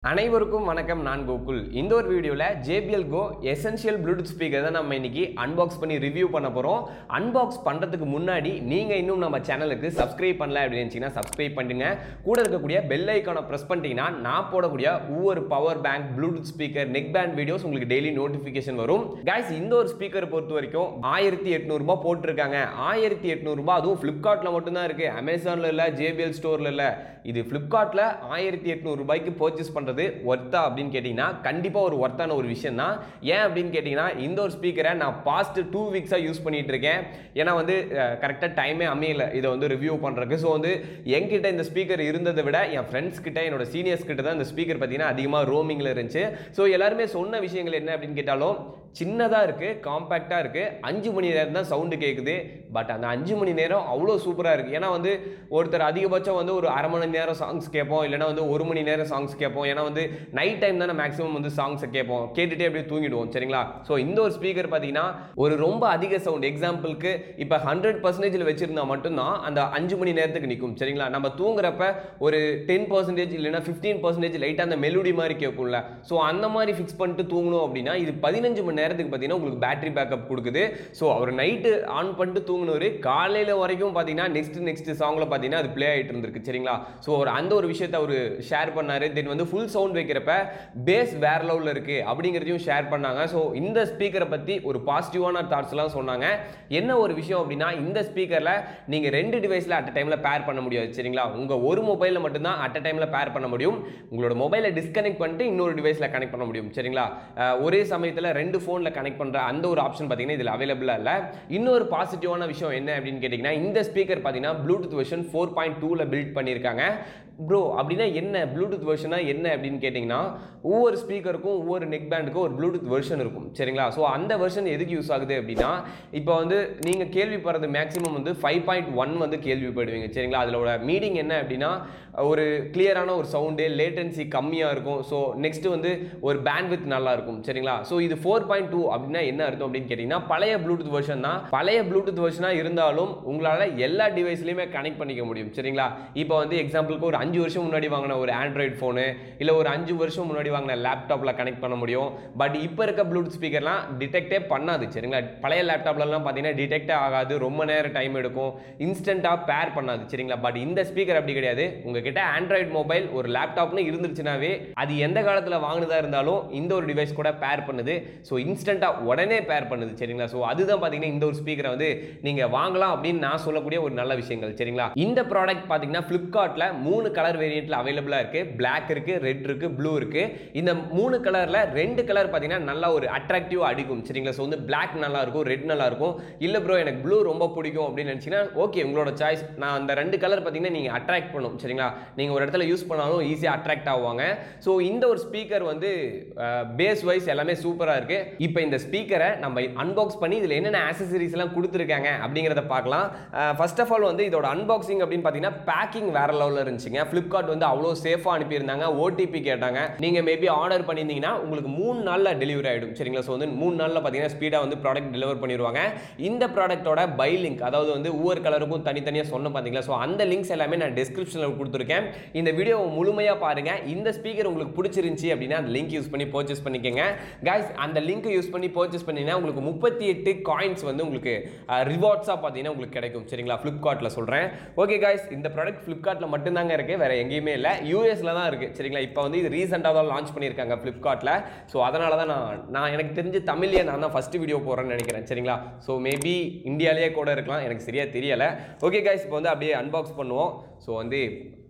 அனைவருக்கும் வணக்கம் நான் கோகுல் இந்த ஒரு வீடியோவில் JBL Go essential Bluetooth speaker தான் நம்ம இன்னைக்கு அன்பாக்ஸ் பண்ணி ரிவ்யூ பண்ண போகிறோம் அன்பாக்ஸ் பண்ணுறதுக்கு முன்னாடி நீங்கள் இன்னும் நம்ம சேனலுக்கு சப்ஸ்கிரைப் பண்ணல அப்படின்னு நினச்சிங்கன்னா சப்ஸ்கிரைப் பண்ணுங்க கூட இருக்கக்கூடிய பெல் ஐக்கானை ப்ரெஸ் பண்ணிட்டீங்கன்னா நான் போடக்கூடிய ஒவ்வொரு power bank Bluetooth speaker neck band videos உங்களுக்கு டெய்லி நோட்டிஃபிகேஷன் வரும் guys இந்த ஒரு ஸ்பீக்கரை பொறுத்த வரைக்கும் ஆயிரத்தி எட்நூறுபா போட்டிருக்காங்க ஆயிரத்தி எட்நூறுபா அதுவும் ஃப்ளிப்கார்ட்டில் மட்டும்தான் இருக்குது அமேசானில் இல்லை ஜேபிஎல் ஸ்டோரில் இல்லை இது ஃப்ளிப்கார்ட்டில் ஆயிரத்தி எட்நூறுபாய்க்கு பர்ச்சேஸ் பண்ணுறது ஒர்த்தா அப்படின்னு கேட்டிங்கன்னா கண்டிப்பாக ஒரு ஒர்த்தான ஒரு விஷயம் தான் ஏன் அப்படின்னு கேட்டிங்கன்னா இந்த ஒரு ஸ்பீக்கரை நான் பாஸ்ட் டூ வீக்ஸாக யூஸ் பண்ணிட்டு இருக்கேன் ஏன்னா வந்து கரெக்டாக டைமே அமையல இதை வந்து ரிவ்யூ பண்ணுறதுக்கு ஸோ வந்து என்கிட்ட இந்த ஸ்பீக்கர் இருந்ததை விட என் ஃப்ரெண்ட்ஸ் கிட்ட என்னோட சீனியர்ஸ் கிட்ட தான் இந்த ஸ்பீக்கர் பார்த்தீங்கன்னா அதிகமாக ரோமிங்கில் இருந்துச்சு ஸோ எல்லாருமே சொன்ன விஷயங்கள் என்ன அப்படின்னு கேட்டாலும் சின்னதாக இருக்குது காம்பேக்டாக இருக்குது அஞ்சு மணி நேரம் தான் சவுண்டு கேட்குது பட் அந்த அஞ்சு மணி நேரம் அவ்வளோ சூப்பராக இருக்குது ஏன்னா வந்து ஒருத்தர் அதிகபட்சம் வந்து ஒரு அரை மணி நேரம் சாங்ஸ் கேட்போம் இல்லைனா வந்து ஒரு மணி நேரம் சாங்ஸ் கேட்போம் ஏன்னா வந்து நைட் டைம் தானே மேக்ஸிமம் வந்து சாங்ஸை கேட்போம் கேட்டுகிட்டே அப்படியே தூங்கிடுவோம் சரிங்களா ஸோ இந்த ஒரு ஸ்பீக்கர் பார்த்தீங்கன்னா ஒரு ரொம்ப அதிக சவுண்ட் எக்ஸாம்பிளுக்கு இப்போ ஹண்ட்ரட் பர்சன்டேஜில் வச்சிருந்தா மட்டும்தான் அந்த அஞ்சு மணி நேரத்துக்கு நிற்கும் சரிங்களா நம்ம தூங்குறப்ப ஒரு டென் பர்சன்டேஜ் இல்லைன்னா ஃபிஃப்டீன் பர்சன்டேஜ் லைட்டாக அந்த மெலோடி மாதிரி கேட்கும்ல ஸோ அந்த மாதிரி ஃபிக்ஸ் பண்ணிட்டு தூங்கணும் அப்படின்னா இது பதினஞ்சு மணி நேரத்துக்கு பார்த்தீங்கன்னா உங்களுக்கு பேட்டரி பேக்கப் கொடுக்குது ஸோ அவர் நைட்டு ஆன் பண்ணிட்டு தூங்கினவர் காலையில் வரைக்கும் பார்த்தீங்கன்னா நெக்ஸ்ட் நெக்ஸ்ட் சாங்கில் பார்த்தீங்கன்னா அது ப்ளே ஆகிட்டு இருந்திருக்கு சரிங்களா ஸோ அவர் அந்த ஒரு விஷயத்தை அவர் ஷேர் பண்ணார் தென் வந்து ஃபுல் சவுண்ட் வைக்கிறப்ப பேஸ் வேற லெவலில் இருக்குது அப்படிங்கிறதையும் ஷேர் பண்ணாங்க ஸோ இந்த ஸ்பீக்கரை பற்றி ஒரு பாசிட்டிவான தாட்ஸ்லாம் சொன்னாங்க என்ன ஒரு விஷயம் அப்படின்னா இந்த ஸ்பீக்கரில் நீங்கள் ரெண்டு டிவைஸில் அட் டைமில் பேர் பண்ண முடியாது சரிங்களா உங்கள் ஒரு மொபைலில் மட்டும்தான் அட் டைமில் பேர் பண்ண முடியும் உங்களோட மொபைலை டிஸ்கனெக்ட் பண்ணிட்டு இன்னொரு டிவைஸில் கனெக்ட் பண்ண முடியும் சரிங்களா அஹ் ஒரே சமயத்தில் ரெண்டு ஃபோனில் கனெக்ட் பண்ணுற அந்த ஒரு ஆப்ஷன் பார்த்தீங்கன்னா இதில் அவைலபிளாக இல்லை இன்னொரு பாசிட்டிவான விஷயம் என்ன அப்படின்னு கேட்டிங்கன்னா இந்த ஸ்பீக்கர் பார்த்தீங்கன்னா ப்ளூடூத் வெர்ஷன் ஃபோர் பாயிண்ட் டூவில் பில்ட் பண்ணியிருக்காங்க ப்ரோ அப்படின்னா என்ன ப்ளூடூத் வெர்ஷனா என்ன அப்படின்னு கேட்டிங்கன்னா ஒவ்வொரு ஸ்பீக்கருக்கும் ஒவ்வொரு நெக் பேண்டுக்கும் ஒரு ப்ளூடூத் வெர்ஷன் இருக்கும் சரிங்களா ஸோ அந்த வெர்ஷன் எதுக்கு யூஸ் ஆகுது அப்படின்னா இப்போ வந்து நீங்கள் கேள்விப்படுறது மேக்ஸிமம் வந்து ஃபைவ் பாயிண்ட் ஒன் வந்து கேள்விப்படுவீங்க சரிங்களா அதிலோட மீடிங் என்ன அப்படின்னா ஒரு கிளியரான ஒரு சவுண்டு லேட்டன்சி கம்மியாக இருக்கும் ஸோ நெக்ஸ்ட் வந்து ஒரு பேண்ட்வித் நல்லா இருக்கும் சரிங்களா ஸோ இது ஃபோர் பாயிண்ட் டூ அப்படின்னா என்ன அர்த்தம் அப்படின்னு கேட்டிங்கன்னா பழைய ப்ளூடூத் வெர்ஷன் தான் பழைய ப்ளூடூத் வெர்ஷனாக இருந்தாலும் உங்களால் எல்லா டிவைஸ்லையுமே கனெக்ட் பண்ணிக்க முடியும் சரிங்களா இப்போ வந்து எக்ஸாம்பிளுக்கு ஒரு அஞ்சு வருஷம் முன்னாடி வாங்கின ஒரு ஆண்ட்ராய்டு ஃபோனு இல்லை ஒரு அஞ்சு வருஷம் முன்னாடி வாங்கின லேப்டாப்பில் கனெக்ட் பண்ண முடியும் பட் இப்போ இருக்க ப்ளூடூத் ஸ்பீக்கர்லாம் டிடெக்டே பண்ணாது சரிங்களா பழைய லேப்டாப்லலாம் பார்த்தீங்கன்னா டிடெக்டே ஆகாது ரொம்ப நேரம் டைம் எடுக்கும் இன்ஸ்டண்ட்டாக பேர் பண்ணாது சரிங்களா பட் இந்த ஸ்பீக்கர் அப்படி கிடையாது உங்ககிட்ட ஆண்ட்ராய்டு மொபைல் ஒரு லேப்டாப்னு இருந்துருச்சுனாவே அது எந்த காலத்தில் வாங்கினதா இருந்தாலும் இந்த ஒரு டிவைஸ் கூட பேர் பண்ணுது ஸோ இன்ஸ்டண்ட்டாக உடனே பேர் பண்ணுது சரிங்களா ஸோ அதுதான் பார்த்தீங்கன்னா இந்த ஒரு ஸ்பீக்கரை வந்து நீங்கள் வாங்கலாம் அப்படின்னு நான் சொல்லக்கூடிய ஒரு நல்ல விஷயங்கள் சரிங்களா இந்த ப்ராடக்ட் பார்த்தீங்கன்னா ஃப்ளிப்கார்ட்டில் மூணு கலர் வேரியண்ட்டில் அவைலபிளாக இருக்குது பிளாக் இருக்குது ரெட் இருக்குது ப்ளூ இருக்குது இந்த மூணு கலரில் ரெண்டு கலர் பார்த்தீங்கன்னா நல்லா ஒரு அட்ராக்டிவாக அடிக்கும் சரிங்களா ஸோ வந்து பிளாக் நல்லா இருக்கும் ரெட் நல்லா இருக்கும் இல்லை ப்ரோ எனக்கு ப்ளூ ரொம்ப பிடிக்கும் அப்படின்னு நினச்சிங்கன்னா ஓகே உங்களோட சாய்ஸ் நான் அந்த ரெண்டு கலர் பார்த்தீங்கன்னா நீங்கள் அட்ராக்ட் பண்ணும் சரிங்களா நீங்கள் ஒரு இடத்துல யூஸ் பண்ணாலும் ஈஸியாக அட்ராக்ட் ஆவாங்க ஸோ இந்த ஒரு ஸ்பீக்கர் வந்து பேஸ் வைஸ் எல்லாமே சூப்பராக இருக்குது இப்போ இந்த ஸ்பீக்கரை நம்ம அன்பாக்ஸ் பண்ணி இதில் என்னென்ன ஆக்சசரிஸ் எல்லாம் கொடுத்துருக்காங்க அப்படிங்கிறத பார்க்கலாம் ஃபர்ஸ்ட் ஆஃப் ஆல் வந்து இதோட அன்பாக்சிங் அப்படின்னு பார்த்தீங்கன்னா பேக்கிங் வேற லெவலில் இருந்துச்சுங்க ஃப்ளிப்கார்ட் வந்து அவ்வளோ சேஃபாக அனுப்பியிருந்தாங்க ஓடிபி கேட்டாங்க நீங்கள் மேபி ஆர்டர் பண்ணியிருந்தீங்கன்னா உங்களுக்கு மூணு நாளில் டெலிவரி ஆகிடும் சரிங்களா ஸோ வந்து மூணு நாளில் பார்த்தீங்கன்னா ஸ்பீடாக வந்து ப்ராடக்ட் டெலிவர் பண்ணிடுவாங்க இந்த ப்ராடக்ட்டோட பை லிங்க் அதாவது வந்து ஒவ்வொரு கலருக்கும் தனித்தனியாக சொன்ன பார்த்தீங்களா ஸோ அந்த லிங்க்ஸ் எல்லாமே நான் டிஸ்கிரிப்ஷனில் கொடுத்துருக்கேன் இந்த வீடியோ முழுமையாக பாருங்கள் இந்த ஸ்பீக்கர் உங்களுக்கு பிடிச்சிருந்துச்சி அப்படின்னா அந்த லிங்க் யூஸ் பண்ணி பர்ச்சேஸ் பண்ணிக்கோங்க guys அந்த லிங்க் யூஸ் பண்ணி பர்ச்சேஸ் பண்ணிங்கன்னா உங்களுக்கு முப்பத்தி எட்டு காயின்ஸ் வந்து உங்களுக்கு ரிவார்ட்ஸாக பார்த்தீங்கன்னா உங்களுக்கு கிடைக்கும் சரிங்களா ஃப்ளிப்கார்ட்டில் சொல்கிறேன் ஓகே guys இந்த ப்ராடக்ட் ஃப்ளிப்கார்ட்டில் மட்டும்தாங்க இருக்குது வேறு எங்கேயுமே இல்லை யூஎஸில் தான் இருக்குது சரிங்களா இப்போ வந்து இது ரீசெண்டாக தான் லான்ச் பண்ணியிருக்காங்க ஃப்ளிப்கார்ட்டில் ஸோ அதனால தான் நான் நான் எனக்கு தெரிஞ்சு தமிழ்லேயே நான் தான் ஃபஸ்ட்டு வீடியோ போடுறேன்னு நினைக்கிறேன் சரிங்களா ஸோ மேபி இந்தியாவிலேயே கூட இருக்கலாம் எனக்கு சரியாக தெரியலை ஓகே guys இப்போ வந்து அப்படியே அன்பாக்ஸ் பண்ணுவோம் ஸோ வந்து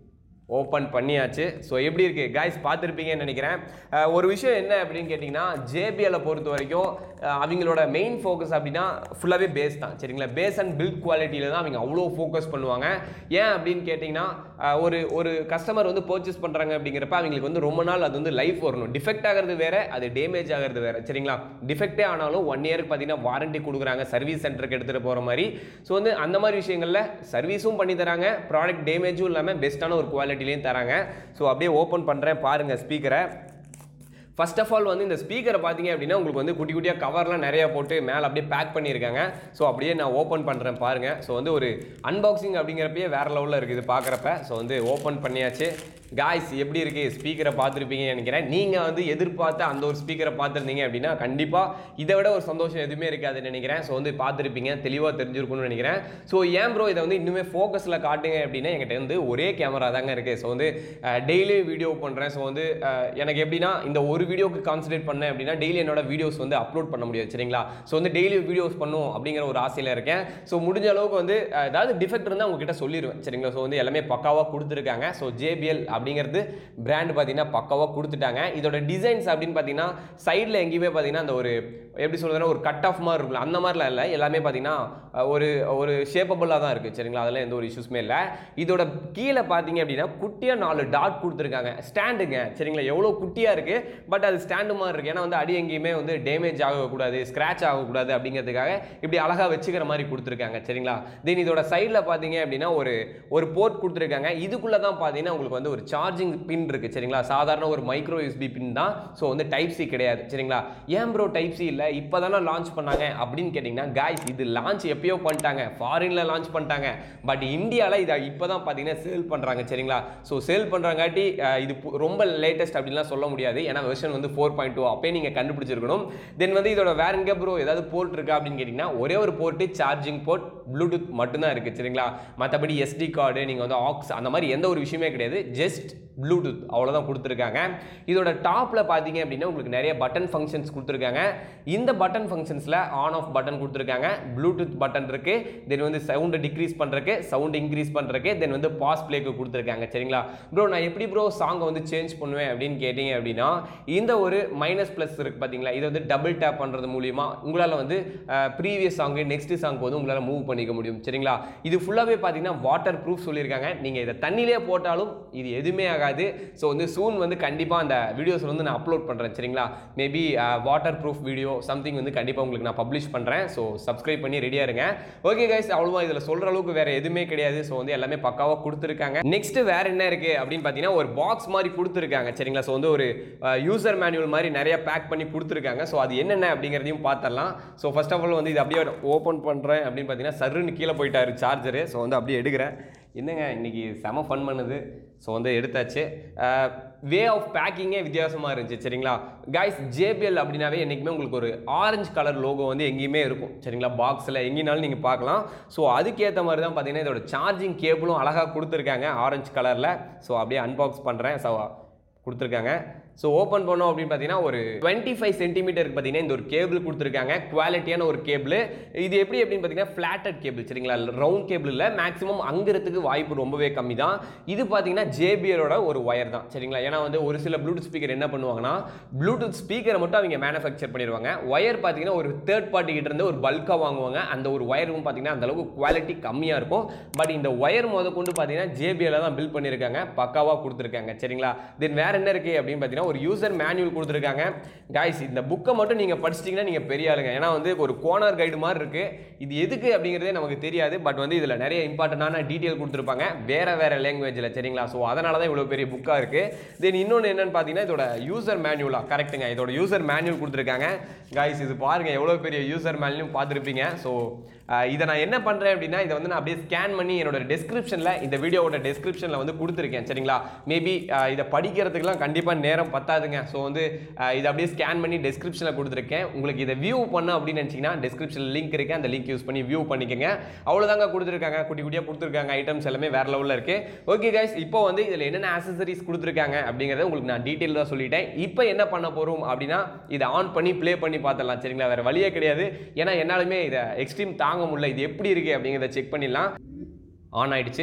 ஓப்பன் பண்ணியாச்சு ஸோ எப்படி இருக்குது காய்ஸ் பார்த்துருப்பீங்கன்னு நினைக்கிறேன் அஹ் ஒரு விஷயம் என்ன அப்படின்னு கேட்டிங்கன்னா ஜேபிஎல்லை பொறுத்த வரைக்கும் அஹ் அவங்களோட மெயின் ஃபோக்கஸ் அப்படின்னா ஃபுல்லாகவே பேஸ் தான் சரிங்களா பேஸ் அண்ட் பில்ட் குவாலிட்டியில் தான் அவங்க அவ்வளோ ஃபோக்கஸ் பண்ணுவாங்க ஏன் அப்படின்னு கேட்டிங்கன்னா அஹ் ஒரு ஒரு கஸ்டமர் வந்து பர்ச்சேஸ் பண்ணுறாங்க அப்படிங்கிறப்ப அவங்களுக்கு வந்து ரொம்ப நாள் அது வந்து லைஃப் வரணும் டிஃபெக்ட் ஆகிறது வேற அது டேமேஜ் ஆகிறது வேற சரிங்களா டிஃபெக்டே ஆனாலும் ஒன் இயருக்கு பார்த்தீங்கன்னா வாரண்டி கொடுக்குறாங்க சர்வீஸ் சென்டருக்கு எடுத்துகிட்டு போகிற மாதிரி ஸோ வந்து அந்த மாதிரி விஷயங்களில் சர்வீஸும் பண்ணி தராங்க ப்ராடக்ட் டேமேஜும் இல்லாமல் பெஸ்ட்டான ஒரு குவாலிட்டிலையும் தராங்க ஸோ அப்படியே ஓப்பன் பண்ணுறேன் பாருங்கள் ஸ்பீக்கரை ஃபர்ஸ்ட் ஆஃப் ஆல் வந்து இந்த ஸ்பீக்கரை பார்த்தீங்க அப்படின்னா உங்களுக்கு வந்து குட்டி குட்டியாக கவர்லாம் நிறைய போட்டு மேலே அப்படியே பேக் பண்ணியிருக்காங்க ஸோ அப்படியே நான் ஓப்பன் பண்ணுறேன் பாருங்கள் ஸோ வந்து ஒரு அன்பாக்சிங் அப்படிங்கிறப்பயே வேறு லெவலில் இருக்குது பார்க்குறப்ப ஸோ வந்து ஓப்பன் பண்ணியாச்சு காய்ஸ் எப்படி இருக்கு ஸ்பீக்கரை பார்த்துருப்பீங்கன்னு நினைக்கிறேன் நீங்கள் வந்து எதிர்பார்த்த அந்த ஒரு ஸ்பீக்கரை பார்த்துருந்தீங்க அப்படின்னா கண்டிப்பாக இதை விட ஒரு சந்தோஷம் எதுவுமே இருக்காதுன்னு நினைக்கிறேன் ஸோ வந்து பார்த்துருப்பீங்க தெளிவாக தெரிஞ்சிருக்கும்னு நினைக்கிறேன் ஸோ ஏன் ப்ரோ இதை வந்து இன்னுமே ஃபோக்கஸில் காட்டுங்க அப்படின்னா என்கிட்ட வந்து ஒரே கேமரா தாங்க இருக்குது ஸோ வந்து டெய்லி வீடியோ பண்ணுறேன் ஸோ வந்து அஹ், எனக்கு எப்படின்னா இந்த ஒரு வீடியோக்கு கான்சன்ட்ரேட் பண்ணேன் அப்படின்னா டெய்லி என்னோட வீடியோஸ் வந்து அப்லோட் பண்ண முடியாது சரிங்களா ஸோ வந்து டெய்லி வீடியோஸ் பண்ணும் அப்படிங்கிற ஒரு ஆசையில் இருக்கேன் ஸோ முடிஞ்ச அளவுக்கு வந்து அஹ், ஏதாவது டிஃபெக்ட் இருந்தால் உங்ககிட்ட சொல்லிடுவேன் சரிங்களா ஸோ வந்து எல்லாமே பக்காவாக கொடுத்துருக்காங்க ஸோ ஜேபிஎல் அப்படிங்கிறது பிராண்ட் பார்த்தீங்கன்னா பக்காவாக கொடுத்துட்டாங்க இதோட டிசைன்ஸ் அப்படின்னு பார்த்தீங்கன்னா சைடில் எங்கேயுமே பார்த்தீங்கன்னா அந்த ஒரு எப்படி சொல்றதுன்னா ஒரு கட் ஆஃப் மாதிரி இருக்கும்ல அந்த மாதிரிலாம் இல்லை எல்லாமே பார்த்தீங்கன்னா அஹ், ஒரு ஒரு ஷேப்பபிளாக தான் இருக்குது சரிங்களா அதெல்லாம் எந்த ஒரு இஷ்யூஸுமே இல்லை இதோட கீழே பார்த்தீங்க அப்படின்னா குட்டியாக நாலு டாட் கொடுத்துருக்காங்க ஸ்டாண்டுங்க சரிங்களா எவ்வளோ குட்டியாக இருக்குது பட் அது ஸ்டாண்டு மாதிரி இருக்குது ஏன்னா வந்து அடி எங்கேயுமே வந்து டேமேஜ் ஆகக்கூடாது ஸ்க்ராட்ச் ஆகக்கூடாது அப்படிங்கிறதுக்காக இப்படி அழகாக வச்சுக்கிற மாதிரி கொடுத்துருக்காங்க சரிங்களா தென் இதோட சைடில் பார்த்தீங்க அப்படின்னா ஒரு ஒரு போர்ட் கொடுத்துருக்காங்க இதுக்குள்ளே தான் பார்த்தீங்கன்னா உங்களுக்கு வந்து ஒரு சார்ஜிங் பின் இருக்குது சரிங்களா சாதாரண ஒரு மைக்ரோ யூஎஸ்பி பின் தான் ஸோ வந்து டைப் சி கிடையாது சரிங்களா ஏன் ப்ரோ டைப் சி இல்லை இப்போ தானே லான்ச் பண்ணாங்க அப்படின்னு கேட்டிங்கன்னா காய்ஸ் இது லான்ச் எப்பயோ பண்ணிட்டாங்க ஃபாரினில் லான்ச் பண்ணிட்டாங்க பட் இந்தியாவில் இதை இப்போ தான் பார்த்தீங்கன்னா சேல் பண்ணுறாங்க சரிங்களா ஸோ சேல் பண்ணுறாங்காட்டி இது பு- ரொம்ப லேட்டஸ்ட் அப்படின்லாம் சொல்ல முடியாது ஏன்னா வெர்ஷன் வந்து ஃபோர் பாயிண்ட் டூ அப்பயே நீங்கள் கண்டுபிடிச்சிருக்கணும் தென் வந்து இதோட வேற எங்கே ப்ரோ ஏதாவது போர்ட் இருக்கா அப்படின்னு கேட்டிங்கன்னா ஒரே ஒரு போர்ட்டு சார்ஜிங் போர்ட் ப்ளூடூத் மட்டும்தான் இருக்குது சரிங்களா மற்றபடி எஸ்டி கார்டு நீங்கள் வந்து ஆக்ஸ் அந்த மாதிரி எந்த ஒரு விஷயமே கிடையாது ஜஸ்ட் ப்ளூடூத் அவ்வளோதான் கொடுத்துருக்காங்க இதோட டாப்பில் பார்த்தீங்க அப்படின்னா உங்களுக்கு நிறைய பட்டன் ஃபங்க்ஷன்ஸ் கொடுத்துருக்காங்க இந்த பட்டன் ஃபங்க்ஷன்ஸில் ஆன் ஆஃப் பட்டன் கொடுத்துருக்காங்க ப்ளூடூத் பட்டன் இருக்கு தென் வந்து சவுண்டு டிக்ரீஸ் பண்ணுறக்கு சவுண்ட் இன்க்ரீஸ் பண்ணுறக்கு தென் வந்து பாஸ் ப்ளேக்கு கொடுத்துருக்காங்க சரிங்களா ப்ரோ நான் எப்படி ப்ரோ சாங்கை வந்து சேஞ்ச் பண்ணுவேன் அப்படின்னு கேட்டிங்க அப்படின்னா இந்த ஒரு மைனஸ் ப்ளஸ் இருக்கு பார்த்தீங்களா இதை வந்து டபுள் டேப் பண்ணுறது மூலியமா உங்களால் வந்து ப்ரீவியஸ் சாங்கு நெக்ஸ்ட் சாங் வந்து உங்களால் மூவ் பண்ணிக்க முடியும் சரிங்களா இது ஃபுல்லாகவே பார்த்தீங்கன்னா வாட்டர் ப்ரூஃப் சொல்லியிருக்காங்க நீங்கள் இதை தண்ணியிலே போட்டாலும் இது எதுவுமே ஆகாது ஸோ வந்து சூன் வந்து கண்டிப்பாக அந்த வீடியோஸ் வந்து நான் அப்லோட் பண்ணுறேன் சரிங்களா maybe water proof video something வந்து கண்டிப்பாக உங்களுக்கு நான் பப்ளிஷ் பண்ணுறேன் ஸோ சப்ஸ்கிரைப் பண்ணி ரெடியாக இருங்க ஓகே கைஸ் அவ்வளோவா இதில் சொல்கிற அளவுக்கு வேறு எதுவுமே கிடையாது ஸோ வந்து எல்லாமே பக்காவாக கொடுத்துருக்காங்க நெக்ஸ்ட் வேற என்ன இருக்குது அப்படின்னு பார்த்தீங்கன்னா ஒரு பாக்ஸ் மாதிரி கொடுத்துருக்காங்க சரிங்களா ஸோ வந்து ஒரு யூசர் மேனுவல் மாதிரி நிறைய பேக் பண்ணி கொடுத்துருக்காங்க ஸோ அது என்னென்ன அப்படிங்கிறதையும் பார்த்துடலாம் ஸோ ஃபர்ஸ்ட் ஆஃப் ஆல் வந்து இது அப்படியே ஓப்பன் பண்ணுறேன் அப்படின்னு பார்த்தீங்கன்னா சர்ருன்னு கீழே போயிட்டாரு சார்ஜரு ஸோ வந்து அப்படியே எடுக்கிறேன் என்னங்க இன்னைக்கு செம ஃபன் பண்ணுது ஸோ வந்து எடுத்தாச்சு வே ஆஃப் பேக்கிங்கே வித்தியாசமாக இருந்துச்சு சரிங்களா காய்ஸ் ஜேபிஎல் அப்படின்னாவே என்றைக்குமே உங்களுக்கு ஒரு ஆரஞ்சு கலர் லோகோ வந்து எங்கேயுமே இருக்கும் சரிங்களா பாக்ஸில் எங்கேனாலும் நீங்கள் பார்க்கலாம் ஸோ அதுக்கேற்ற மாதிரி தான் பார்த்தீங்கன்னா இதோட சார்ஜிங் கேபிளும் அழகாக கொடுத்துருக்காங்க ஆரஞ்சு கலரில் ஸோ அப்படியே அன்பாக்ஸ் பண்ணுறேன் ஸோ கொடுத்துருக்காங்க ஸோ ஓப்பன் பண்ணோம் அப்படின்னு பார்த்தீங்கன்னா ஒரு டுவெண்ட்டி ஃபைவ் சென்டிமீட்டருக்கு பார்த்தீங்கன்னா இந்த ஒரு கேபிள் கொடுத்துருக்காங்க குவாலிட்டியான ஒரு கேபிள் இது எப்படி அப்படின்னு பார்த்தீங்கன்னா ஃப்ளாட்டட் கேபிள் சரிங்களா ரவுண்ட் கேபிள் இல்லை மேக்ஸிமம் அங்குறதுக்கு வாய்ப்பு ரொம்பவே கம்மி தான் இது பார்த்தீங்கன்னா ஜேபிஎலோட ஒரு ஒயர் தான் சரிங்களா ஏன்னா வந்து ஒரு சில ப்ளூடூத் ஸ்பீக்கர் என்ன பண்ணுவாங்கன்னா ப்ளூடூத் ஸ்பீக்கரை மட்டும் அவங்க மேனுஃபேக்சர் பண்ணிடுவாங்க ஒயர் பார்த்தீங்கன்னா ஒரு தேர்ட் பார்ட்டி கிட்ட இருந்து ஒரு பல்காக வாங்குவாங்க அந்த ஒரு ஒயரும் பார்த்தீங்கன்னா அந்த அளவுக்கு குவாலிட்டி கம்மியாக இருக்கும் பட் இந்த ஒயர் முத கொண்டு பார்த்தீங்கன்னா ஜேபிஎல் தான் பில்ட் பண்ணியிருக்காங்க பக்காவாக கொடுத்துருக்காங்க சரிங்களா தென் வேற என்ன இருக்கு அப்படின்னு பார்த்தீங்கன்னா ஒரு யூசர் மேனுவல் கொடுத்துருக்காங்க காய்ஸ் இந்த புக்கை மட்டும் நீங்கள் படிச்சிட்டிங்கன்னா நீங்கள் பெரிய ஆளுங்க ஏன்னா வந்து ஒரு கோனர் கைடு மாதிரி இருக்கு இது எதுக்கு அப்படிங்கிறதே நமக்கு தெரியாது பட் வந்து இதில் நிறைய இம்பார்ட்டண்டான டீட்டெயில் கொடுத்துருப்பாங்க வேற வேற லாங்குவேஜில் சரிங்களா ஸோ அதனால தான் இவ்வளோ பெரிய புக்காக இருக்கு தென் இன்னொன்று என்னன்னு பார்த்தீங்கன்னா இதோட யூசர் மேனுவலா கரெக்ட்டுங்க இதோட யூசர் மேனுவல் கொடுத்துருக்காங்க காய்ஸ் இது பாருங்க எவ்வளோ பெரிய யூசர் மேனுவலும் பார்த்துருப்பீங்க ஸோ இதை நான் என்ன பண்ணுறேன் அப்படின்னா இதை வந்து நான் அப்படியே ஸ்கேன் பண்ணி என்னோட டெஸ்கிரிப்ஷனில் இந்த வீடியோவோட டெஸ்கிரிப்ஷனில் வந்து கொடுத்துருக்கேன் சரிங்களா மேபி இதை படிக்கிறதுக்கெல்லாம் கண்டிப்பாக நேரம் பத்தாதுங்க ஸோ வந்து அஹ், இதை அப்படியே ஸ்கேன் பண்ணி டெஸ்கிரிப்ஷனில் கொடுத்துருக்கேன் உங்களுக்கு இதை வியூ பண்ண அப்படின்னு நினச்சிங்கன்னா டிஸ்கிரிப்ஷனில் லிங்க் இருக்கு அந்த லிங்க் யூஸ் பண்ணி வியூ பண்ணிக்கோங்க அவ்வளோதாங்க கொடுத்துருக்காங்க குட்டி குட்டியாக கொடுத்துருக்காங்க ஐட்டம்ஸ் எல்லாமே வேற லெவலில் இருக்கு ஓகே கைஸ் இப்போ வந்து இதில் என்னென்ன ஆக்சசரிஸ் கொடுத்துருக்காங்க அப்படிங்கிறத உங்களுக்கு நான் டீட்டெயிலாக சொல்லிட்டேன் இப்போ என்ன பண்ண போகிறோம் அப்படின்னா இதை ஆன் பண்ணி ப்ளே பண்ணி பார்த்துடலாம் சரிங்களா வேற வழியே கிடையாது ஏன்னா என்னாலுமே இதை எக்ஸ்ட்ரீம் தாங்க முடியல இது எப்படி இருக்கு அப்படிங்கிறத செக் பண்ணிடலாம் ஆன் ஆயிடுச்சு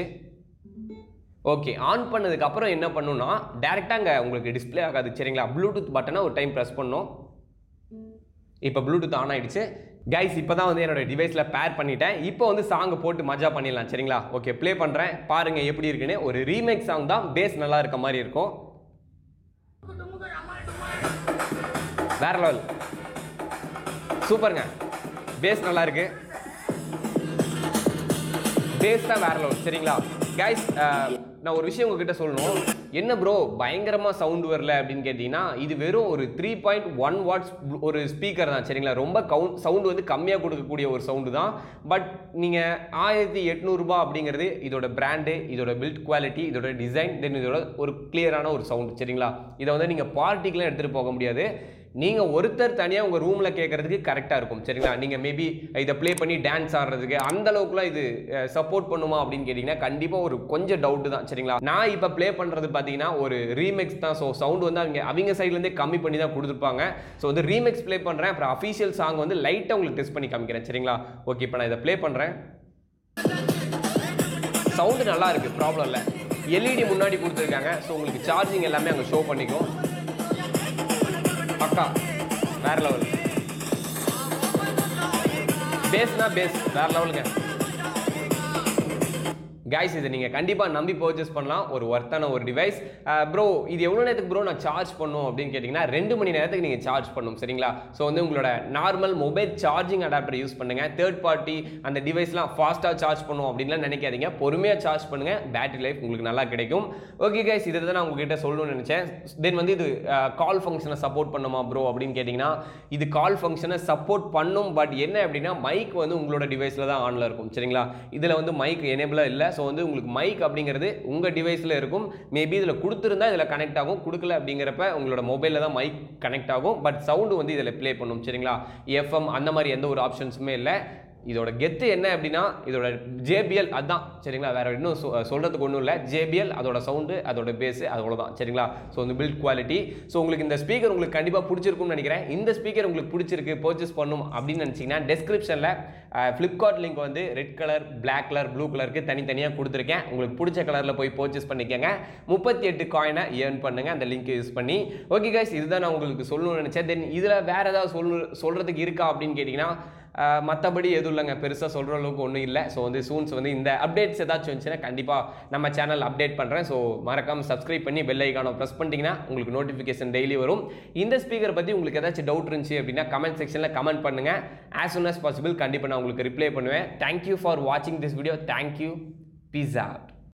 ஓகே ஆன் பண்ணதுக்கு அப்புறம் என்ன பண்ணுன்னா டேரெக்டாக அங்கே உங்களுக்கு டிஸ்ப்ளே ஆகாது சரிங்களா ப்ளூடூத் பட்டனை ஒரு டைம் ப்ரெஸ் பண்ணோம் இப்போ ப்ளூடூத் ஆன் ஆயிடுச்சு கைஸ் இப்போ தான் வந்து என்னோட டிவைஸில் பேர் பண்ணிட்டேன் இப்போ வந்து சாங் போட்டு மஜா பண்ணிடலாம் சரிங்களா ஓகே ப்ளே பண்ணுறேன் பாருங்க எப்படி இருக்குன்னு ஒரு ரீமேக் சாங் தான் பேஸ் நல்லா இருக்க மாதிரி இருக்கும் வேற லெவல் சூப்பருங்க பேஸ் நல்லா இருக்கு பேஸ் தான் வேற லெவல் சரிங்களா கைஸ் நான் ஒரு விஷயம் உங்ககிட்ட சொல்லணும் என்ன ப்ரோ பயங்கரமாக சவுண்ட் வரல அப்படின்னு கேட்டிங்கன்னா இது வெறும் ஒரு த்ரீ பாயிண்ட் ஒன் வாட்ஸ் ஒரு ஸ்பீக்கர் தான் சரிங்களா ரொம்ப கவுண்ட் சவுண்டு வந்து கம்மியாக கொடுக்கக்கூடிய ஒரு சவுண்டு தான் பட் நீங்கள் ஆயிரத்தி எட்நூறுபா அப்படிங்கிறது இதோட பிராண்டு இதோட பில்ட் குவாலிட்டி இதோட டிசைன் தென் இதோட ஒரு கிளியரான ஒரு சவுண்டு சரிங்களா இதை வந்து நீங்கள் பார்ட்டிக்கெலாம் எடுத்துகிட்டு போக முடியாது நீங்கள் ஒருத்தர் தனியாக உங்கள் ரூமில் கேட்குறதுக்கு கரெக்டாக இருக்கும் சரிங்களா நீங்கள் மேபி இதை ப்ளே பண்ணி டான்ஸ் ஆடுறதுக்கு அந்த அளவுக்குலாம் இது சப்போர்ட் பண்ணுமா அப்படின்னு கேட்டிங்கன்னா கண்டிப்பாக ஒரு கொஞ்சம் டவுட்டு தான் சரிங்களா நான் இப்போ ப்ளே பண்ணுறது பார்த்தீங்கன்னா ஒரு ரீமிக்ஸ் தான் ஸோ சவுண்ட் வந்து அவங்க அவங்க சைட்லேருந்தே கம்மி பண்ணி தான் கொடுத்துருப்பாங்க ஸோ வந்து ரீமிக்ஸ் ப்ளே பண்ணுறேன் அப்புறம் அஃபீஷியல் சாங் வந்து லைட்டாக உங்களுக்கு டெஸ்ட் பண்ணி காமிக்கிறேன் சரிங்களா ஓகே இப்போ நான் இதை ப்ளே பண்ணுறேன் சவுண்டு நல்லா இருக்குது ப்ராப்ளம் இல்லை எல்இடி முன்னாடி கொடுத்துருக்காங்க ஸோ உங்களுக்கு சார்ஜிங் எல்லாமே அங்கே ஷோ பண்ணிக்கும் பக்கா வேற லெவல் பேஸ்னா பேஸ் வேற லெவலுங்க கைஸ் இதை நீங்கள் கண்டிப்பாக நம்பி பர்ச்சேஸ் பண்ணலாம் ஒரு ஒர்த்தான ஒரு டிவைஸ் ப்ரோ இது எவ்வளோ நேரத்துக்கு ப்ரோ நான் சார்ஜ் பண்ணும் அப்படின்னு கேட்டிங்கன்னா ரெண்டு மணி நேரத்துக்கு நீங்கள் சார்ஜ் பண்ணும் சரிங்களா ஸோ வந்து உங்களோட normal mobile charging adapter use பண்ணுங்கள் தேர்ட் பார்ட்டி அந்த டிவைஸ்லாம் ஃபாஸ்ட்டாக சார்ஜ் பண்ணும் அப்படின்லாம் நினைக்காதீங்க பொறுமையாக சார்ஜ் பண்ணுங்கள் பேட்டரி லைஃப் உங்களுக்கு நல்லா கிடைக்கும் ஓகே கைஸ் இதை தான் நான் உங்ககிட்ட சொல்லணும்னு நினச்சேன் தென் வந்து இது கால் ஃபங்க்ஷனை சப்போர்ட் பண்ணுமா ப்ரோ அப்படின்னு கேட்டிங்கன்னா இது கால் ஃபங்க்ஷனை சப்போர்ட் பண்ணும் பட் என்ன அப்படின்னா மைக் வந்து உங்களோட டிவைஸில் தான் ஆனில் இருக்கும் சரிங்களா இதில் வந்து மைக் எனேபிளாக இல்லை ஸோ வந்து உங்களுக்கு மைக் அப்படிங்கிறது உங்கள் டிவைஸில் இருக்கும் மேபி இதில் கொடுத்துருந்தா இதில் கனெக்ட் ஆகும் கொடுக்கல அப்படிங்கிறப்ப உங்களோட மொபைலில் தான் மைக் கனெக்ட் ஆகும் பட் சவுண்டு வந்து இதில் ப்ளே பண்ணும் சரிங்களா எஃப்எம் அந்த மாதிரி எந்த ஒரு ஆப்ஷன்ஸுமே இல்லை இதோட கெத்து என்ன அப்படின்னா இதோட ஜேபிஎல் அதான் சரிங்களா வேற இன்னும் சொ- சொல்றதுக்கு ஒன்றும் இல்லை ஜேபிஎல் அதோட சவுண்டு அதோட பேஸு அதோட தான் சரிங்களா ஸோ இந்த பில்ட் குவாலிட்டி ஸோ உங்களுக்கு இந்த ஸ்பீக்கர் உங்களுக்கு கண்டிப்பாக பிடிச்சிருக்கும்னு நினைக்கிறேன் இந்த ஸ்பீக்கர் உங்களுக்கு பிடிச்சிருக்கு பர்ச்சேஸ் பண்ணும் அப்படின்னு நினச்சிங்கன்னா டெஸ்கிரிப்ஷனில் ஃப்ளிப்கார்ட் லிங்க் வந்து red colour black colour blue கலருக்கு தனித்தனியாக கொடுத்துருக்கேன் உங்களுக்கு பிடிச்ச கலரில் போய் பர்ச்சேஸ் பண்ணிக்கோங்க முப்பத்தி எட்டு காயினை ஏர்ன் பண்ணுங்க அந்த லிங்க்கை யூஸ் பண்ணி ஓகே கைஸ் இதுதான் நான் உங்களுக்கு சொல்லணும்னு நினச்சேன் தென் இதில் வேறு ஏதாவது சொல்லு சொல்கிறதுக்கு இருக்கா அப்படின்னு கேட்டிங்கன்னா மற்றபடி எதுவும் இல்லைங்க பெருசாக சொல்கிற அளவுக்கு ஒன்றும் இல்லை ஸோ வந்து சூன்ஸ் வந்து இந்த அப்டேட்ஸ் ஏதாச்சும் இருந்துச்சுன்னா கண்டிப்பாக நம்ம சேனல் அப்டேட் பண்ணுறேன் ஸோ மறக்காமல் சப்ஸ்கிரைப் பண்ணி பெல் ஐக்கானை ப்ரெஸ் பண்ணிட்டீங்கன்னா உங்களுக்கு நோட்டிஃபிகேஷன் டெய்லி வரும் இந்த ஸ்பீக்கர் பற்றி உங்களுக்கு ஏதாச்சும் டவுட் இருந்துச்சு அப்படின்னா கமெண்ட் செக்ஷனில் கமெண்ட் பண்ணுங்கள் ஆஸ் soon as பாசிபிள் கண்டிப்பாக நான் உங்களுக்கு ரிப்ளை பண்ணுவேன் தேங்க்யூ ஃபார் வாட்சிங் this video thank you peace out